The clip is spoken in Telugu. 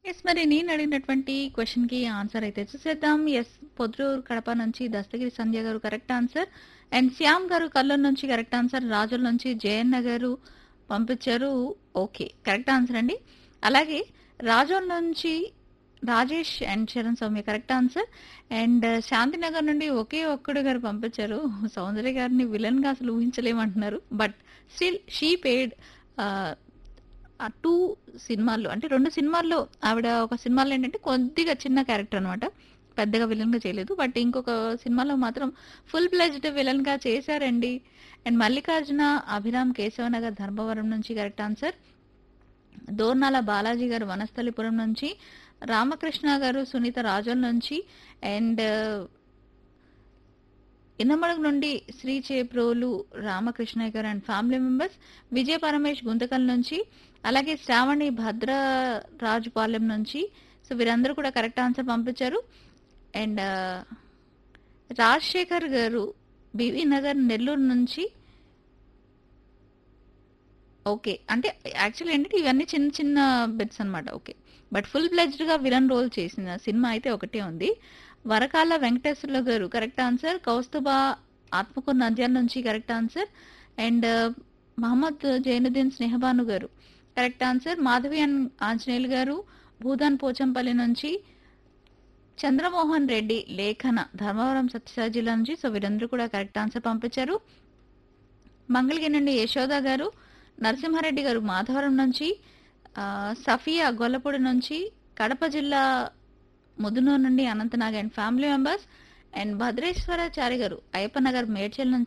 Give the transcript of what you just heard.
ఎస్ మరి నేను అడిగినటువంటి క్వశ్చన్ కి ఆన్సర్ అయితే చూసేద్దాం ఎస్ పొద్రూరు కడప నుంచి దస్తగిరి సంధ్య గారు కరెక్ట్ ఆన్సర్ అండ్ శ్యామ్ గారు కల్లూరు నుంచి కరెక్ట్ ఆన్సర్ రాజుల నుంచి జయన్న గారు పంపించారు ఓకే కరెక్ట్ ఆన్సర్ అండి అలాగే రాజోల్ నుంచి Rajesh and Charan Soumya correct answer and Shantinagar నుండి ఒకే ఒక్కడు గారు పంపించారు సౌందర్య గారిని విలన్ గా అసలు ఊహించలేమంటున్నారు బట్ స్టిల్ షీ పేడ్ ఆ టూ సినిమాల్లో అంటే రెండు సినిమాల్లో ఆవిడ ఒక సినిమాలో ఏంటంటే కొద్దిగా చిన్న క్యారెక్టర్ అనమాట పెద్దగా విలన్ గా చేయలేదు బట్ ఇంకొక సినిమాలో మాత్రం ఫుల్ ప్లెజ్డ్ విలన్ గా చేశారండి అండ్ మల్లికార్జున అభిరామ్ కేశవనగర్ ధర్మవరం నుంచి కరెక్ట్ ఆన్సర్ దోర్నాల బాలాజీ గారు వనస్థలిపురం నుంచి రామకృష్ణ గారు సునీత రాజోల్ నుంచి అండ్ ఇన్నమడుగు నుండి శ్రీ చేప్రోలు రామకృష్ణ గారు and family members Vijaya Paramesh Guntakal నుంచి అలాగే శ్రావణి భద్రరాజుపాలెం నుంచి సో వీరందరూ కూడా కరెక్ట్ ఆన్సర్ పంపించారు అండ్ రాజశేఖర్ గారు బివి నగర్ నెల్లూరు నుంచి ఓకే అంటే యాక్చువల్లీ ఏంటంటే ఇవన్నీ చిన్న చిన్న బిట్స్ అన్నమాట ఓకే బట్ ఫుల్ ప్లెజ్డ్ గా విలన్ రోల్ చేసిన సినిమా అయితే ఒకటే ఉంది వరకాల వెంకటేశ్వర్ల గారు కరెక్ట్ ఆన్సర్ కౌస్తుబా ఆత్మకూరు నంద్యాల నుంచి correct answer and Mohammed Jainuddin Snehabanu గారు correct answer Madhavi and Anjaneyulu గారు భూదాన్ పోచంపల్లి నుంచి చంద్రమోహన్ రెడ్డి లేఖన ధర్మవరం సత్యసాయి జిల్లా నుంచి సో వీరందరూ కూడా కరెక్ట్ ఆన్సర్ పంపించారు మంగళగిరి నుండి యశోద గారు నరసింహారెడ్డి గారు మాధవరం నుంచి ఆ, సఫియా గొల్లపూడి నుంచి కడప జిల్లా ముదునూరు నుండి Anantnag and family members and Bhadreswarachari గారు అయ్యప్ప నగర్ మేడ్చల్ నుంచి